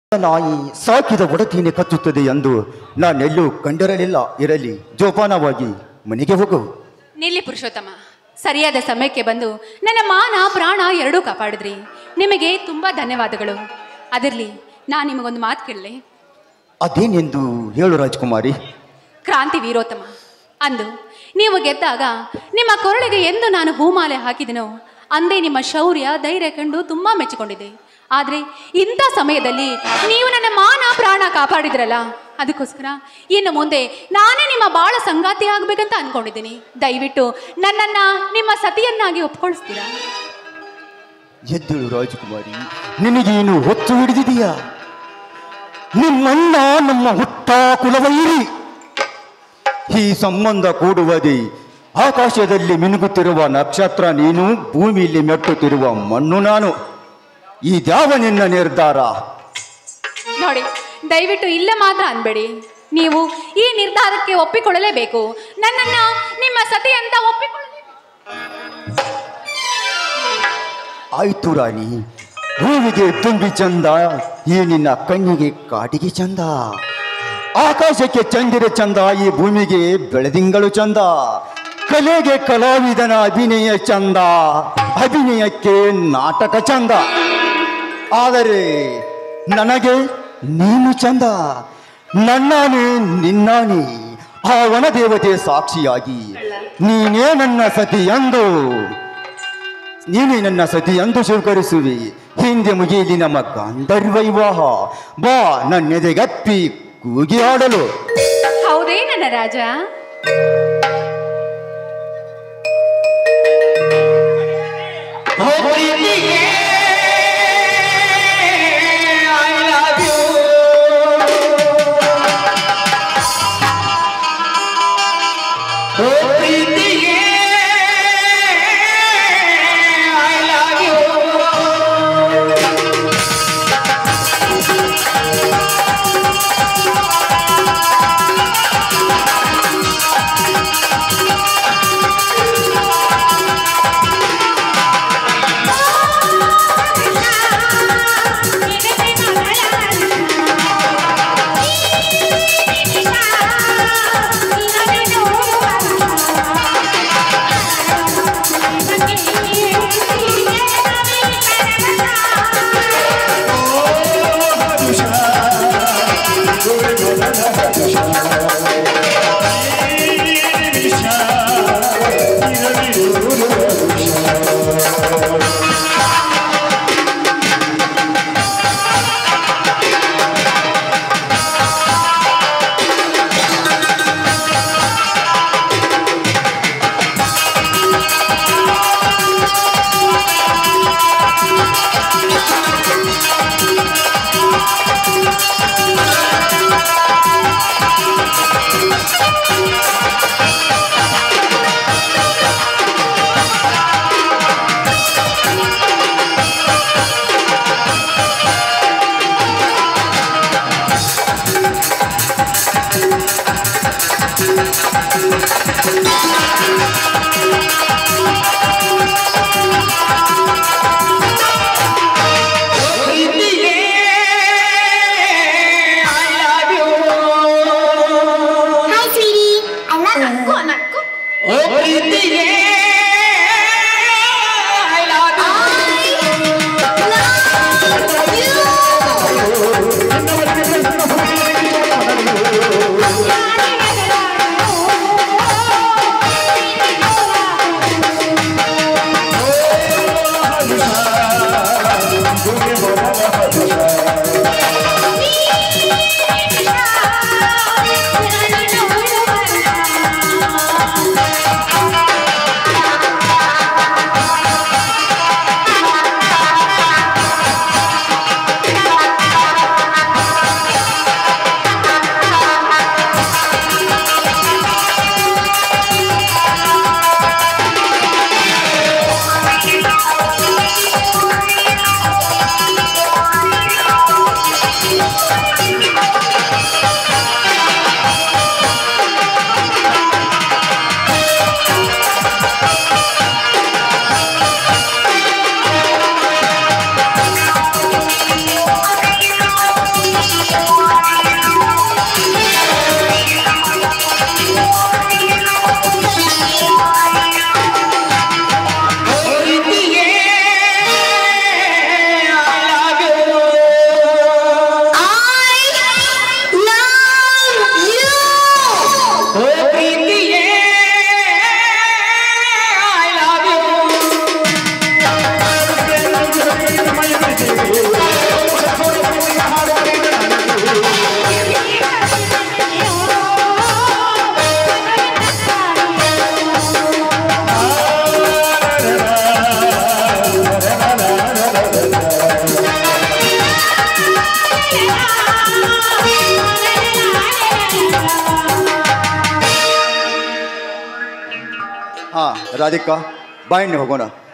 ನಾಯಿ ಸಾಕಿದ ಒಡತಿನೇ ಕಚ್ಚುತ್ತದೆ ಎಂದು ನಾನೆಲ್ಲೂ ಕಂಡಿರಲಿಲ್ಲ ಇರಲಿ ಜೋಪಾನವಾಗಿ ಮನೆಗೆ ಹೋಗು ನಿಲ್ಲಿ ಪುರುಷೋತ್ತಮ ಸರಿಯಾದ ಸಮಯಕ್ಕೆ ಬಂದು ನನ್ನ ಮಾನ ಪ್ರಾಣ ಎರಡೂ ಕಾಪಾಡಿದ್ರಿ ನಿಮಗೆ ತುಂಬ ಧನ್ಯವಾದಗಳು ಅದರಲ್ಲಿ ನಾನು ನಿಮಗೊಂದು ಮಾತು ಕೇಳಲೆ ಅದೇನೆಂದು ಹೇಳು ರಾಜ್ಕುಮಾರಿ ಕ್ರಾಂತಿ ವೀರೋತ್ತಮ ಅಂದು ನೀವು ಗೆದ್ದಾಗ ನಿಮ್ಮ ಕೊರಳಿಗೆ ಎಂದು ನಾನು ಹೂಮಾಲೆ ಹಾಕಿದೆನೋ ಅಂದೇ ನಿಮ್ಮ ಶೌರ್ಯ ಧೈರ್ಯ ಕಂಡು ತುಂಬ ಮೆಚ್ಚಿಕೊಂಡಿದ್ದೆ ಆದರೆ ಇಂಥ ಸಮಯದಲ್ಲಿ ನೀವು ನನ್ನ ಮಾನ ಪ್ರಾಣ ಕಾಪಾಡಿದ್ರಲ್ಲ ಅದಕ್ಕೋಸ್ಕರ ಇನ್ನು ಮುಂದೆ ನಾನೇ ನಿಮ್ಮ ಬಾಳ ಸಂಗಾತಿ ಆಗ್ಬೇಕಂತ ಅನ್ಕೊಂಡಿದ್ದೀನಿ ದಯವಿಟ್ಟು ನನ್ನನ್ನು ನಿಮ್ಮ ಸತಿಯನ್ನಾಗಿ ಒಪ್ಕೊಳಿಸ್ತೀರಾ ಎದ್ದಳು ರಾಜಕುಮಾರಿ ನಿನಗೇನು ಹೊತ್ತು ಹಿಡಿದಿದೆಯಾ ನಿಮ್ಮಣ್ಣ ನಮ್ಮ ಹುಟ್ಟ ಕುಲವೈರಿ ಈ ಸಂಬಂಧ ಕೂಡುವುದೇ ಆಕಾಶದಲ್ಲಿ ಮಿನುಗುತ್ತಿರುವ ನಕ್ಷತ್ರ ನೀನು ಭೂಮಿಯಲ್ಲಿ ಮೆಟ್ಟುತ್ತಿರುವ ಮಣ್ಣು ನಾನು ಇದ್ಯಾವ ನಿನ್ನ ನಿರ್ಧಾರ ನೋಡಿ ದಯವಿಟ್ಟು ಇಲ್ಲ ಮಾತ್ರ ಅನ್ಬೇಡಿ ನೀವು ಈ ನಿರ್ಧಾರಕ್ಕೆ ಒಪ್ಪಿಕೊಳ್ಳಲೇಬೇಕು ನನ್ನನ್ನು ನಿಮ್ಮ ಸತಿ ಅಂತ ಒಪ್ಪಿಕೊಳ್ಳಲೇಬೇಕು ಆಯ್ತು ರಾಣಿ ಹೂವಿಗೆ ತುಂಬಿ ಚಂದ ಈ ನಿನ್ನ ಕಣ್ಣಿಗೆ ಕಾಟಿಗೆ ಚಂದ ಆಕಾಶಕ್ಕೆ ಚಂದಿರ ಚಂದ ಈ ಭೂಮಿಗೆ ಬೆಳದಿಂಗಳು ಚಂದ ಕಲೆಗೆ ಕಲಾವಿದನ ಅಭಿನಯ ಚಂದ ಅಭಿನಯಕ್ಕೆ ನಾಟಕ ಚಂದ ಆದರೆ ನನಗೆ ನೀನು ಚಂದ ನನ್ನಾನೇ ನಿನ್ನಾನೇ ಆ ವನದೇವತೆ ಸಾಕ್ಷಿಯಾಗಿ ನೀನೇ ನನ್ನ ಸತಿ ಎಂದು ನೀನೇ ನನ್ನ ಸತಿ ಎಂದು ಸ್ವೀಕರಿಸುವಿ ಹಿಂದೆ ಮುಗಿಯಲಿ ನಮ್ಮ ಗಾಂಧರ್ವ ವಿವಾಹ ಬಾ ನನ್ನೆದೆಗಪ್ಪಿ ಕೂಗಿ ಆಡಲು ಹೌದೇ ನನ್ನ ರಾಜ I ಹಾ ರಾಧಿಕಾ ಬಾಯಿಣ್ಣೆ ಹೋಗೋಣ